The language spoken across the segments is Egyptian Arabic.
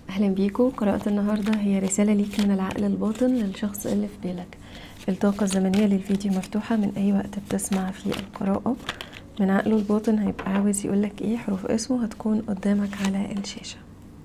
أهلا بيكم قراءة النهاردة هي رسالة ليك من العقل الباطن للشخص اللي في بالك الطاقة الزمنية للفيديو مفتوحة من أي وقت بتسمع فيه القراءة من عقله الباطن هيبقى عاوز يقولك ايه حروف اسمه هتكون قدامك على الشاشة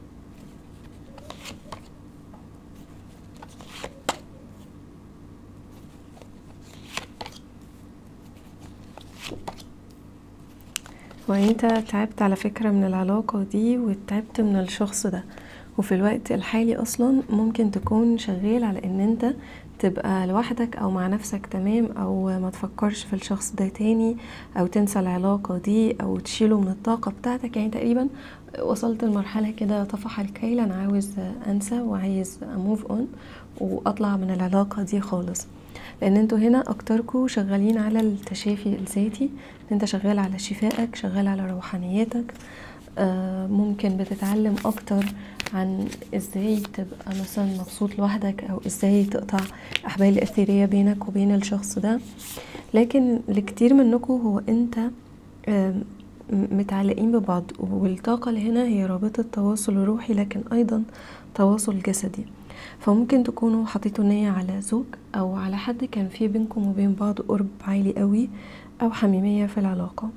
وانت تعبت على فكرة من العلاقة دي وتعبت من الشخص ده وفي الوقت الحالي اصلا ممكن تكون شغال على ان انت تبقى لوحدك او مع نفسك تمام او ما تفكرش في الشخص ده تاني او تنسى العلاقة دي او تشيله من الطاقة بتاعتك يعني تقريبا وصلت لمرحلة كده طفح الكيل انا عاوز انسى وعايز اموف اون واطلع من العلاقة دي خالص لان انتوا هنا اكتركوا شغالين على التشافي الذاتي ان انت شغال على شفائك شغال على روحانيتك آه ممكن بتتعلم اكتر عن ازاي تبقى مثلا مبسوط لوحدك او ازاي تقطع الاحبال الاثيريه بينك وبين الشخص ده لكن لكتير منكم هو انت آه متعلقين ببعض والطاقة اللي هنا هي رابطة تواصل روحي لكن أيضا تواصل جسدي فممكن تكونوا حطيتوا نية على زوج أو على حد كان في بينكم وبين بعض قرب عالي قوي أو حميمية في العلاقة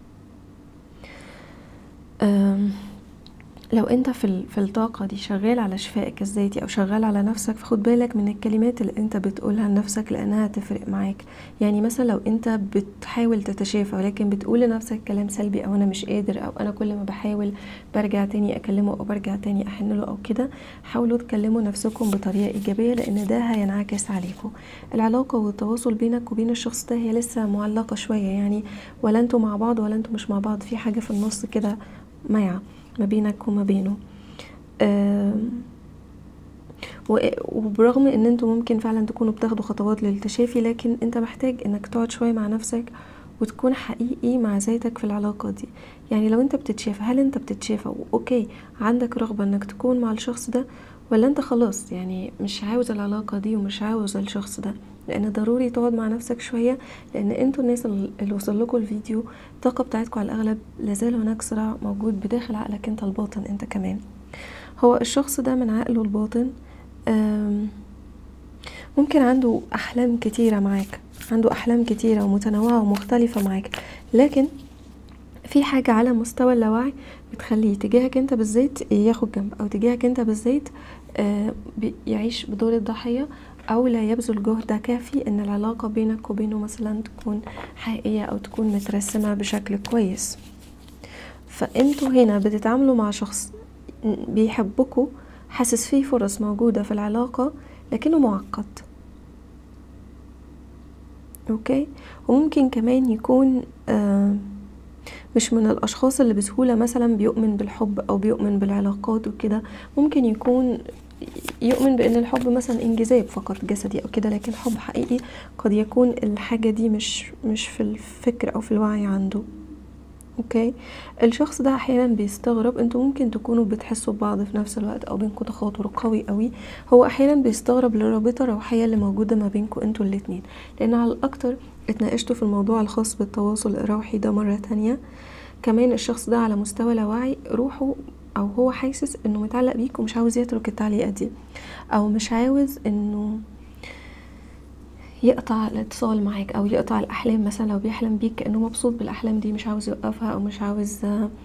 لو انت في في الطاقه دي شغال على شفائك الذاتي او شغال على نفسك فخد بالك من الكلمات اللي انت بتقولها لنفسك لانها هتفرق معاك يعني مثلا لو انت بتحاول تتشافى ولكن بتقول لنفسك كلام سلبي او انا مش قادر او انا كل ما بحاول برجع تاني اكلمه او برجع تاني احن له او كده حاولوا تكلموا نفسكم بطريقه ايجابيه لان ده هينعكس عليكم العلاقه والتواصل بينك وبين الشخص ده هي لسه معلقه شويه يعني ولا انتوا مع بعض ولا انتوا مش مع بعض في حاجه في النص كده ميعه ما بينك وما بينه وبرغم ان انتوا ممكن فعلا تكونوا بتاخدوا خطوات للتشافي لكن انت محتاج انك تقعد شوية مع نفسك وتكون حقيقي مع ذاتك في العلاقة دي يعني لو انت بتتشافى هل انت بتتشافى اوكي عندك رغبة انك تكون مع الشخص ده ولا انت خلاص يعني مش عاوز العلاقة دي ومش عاوز الشخص ده لان ضروري تقعد مع نفسك شوية لان انتوا الناس اللي وصل لكم الفيديو الطاقة بتاعتكم على الاغلب لازال هناك صراع موجود بداخل عقلك انت الباطن انت كمان هو الشخص ده من عقله الباطن ممكن عنده احلام كتيرة معاك عنده احلام كتيرة ومتنوعة ومختلفة معاك لكن في حاجة على مستوى اللاوعي بتخليه تجاهك انت بالذات ياخد جنب او تجاهك انت بالذات يعيش بدور الضحية او لا يبذل جهد كافي ان العلاقة بينك وبينه مثلا تكون حقيقية او تكون مترسمة بشكل كويس فانتوا هنا بتتعاملوا مع شخص بيحبكوا حاسس فيه فرص موجودة في العلاقة لكنه معقد اوكي وممكن كمان يكون آه مش من الاشخاص اللي بسهولة مثلا بيؤمن بالحب او بيؤمن بالعلاقات وكده ممكن يكون يؤمن بان الحب مثلا انجذاب فقط جسدي او كده لكن حب حقيقي قد يكون الحاجة دي مش مش في الفكر او في الوعي عنده اوكي الشخص ده احيانا بيستغرب انتوا ممكن تكونوا بتحسوا ببعض في نفس الوقت او بينكم تخاطر قوي قوي هو احيانا بيستغرب للرابطه الروحيه اللي موجوده ما بينكم انتوا الاتنين لان على الاكتر اتناقشتوا في الموضوع الخاص بالتواصل الروحي ده مره تانية كمان الشخص ده على مستوى لاوعي روحه او هو حاسس انه متعلق بيك ومش عاوز يترك التعليقه دي او مش عاوز انه يقطع الاتصال معاك او يقطع الاحلام مثلا لو بيحلم بيك كانه مبسوط بالاحلام دي مش عاوز يوقفها او مش عاوز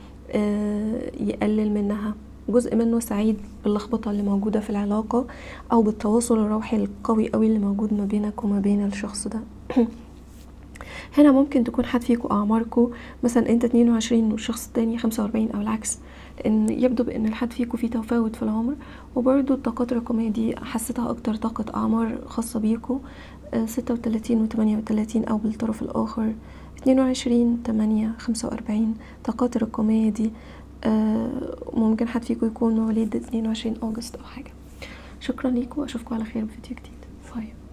يقلل منها جزء منه سعيد باللخبطة اللي موجودة في العلاقة أو بالتواصل الروحي القوي قوي اللي موجود ما بينك وما بين الشخص ده هنا ممكن تكون حد فيكم أعماركم مثلا أنت 22 والشخص التاني 45 أو العكس لأن يبدو بأن الحد فيكم فيه تفاوت في العمر وبرضو الطاقات الرقمية دي حسيتها أكتر طاقة أعمار خاصة بيكم ستة وتلاتين وتمانية وتلاتين أو بالطرف الآخر اتنين وعشرين تمانية خمسة وأربعين الطاقات الرقمية دي ممكن حد فيكم يكون مواليد اتنين وعشرين أغسطس أو حاجة شكرا ليكم وأشوفكم على خير بفيديو جديد باي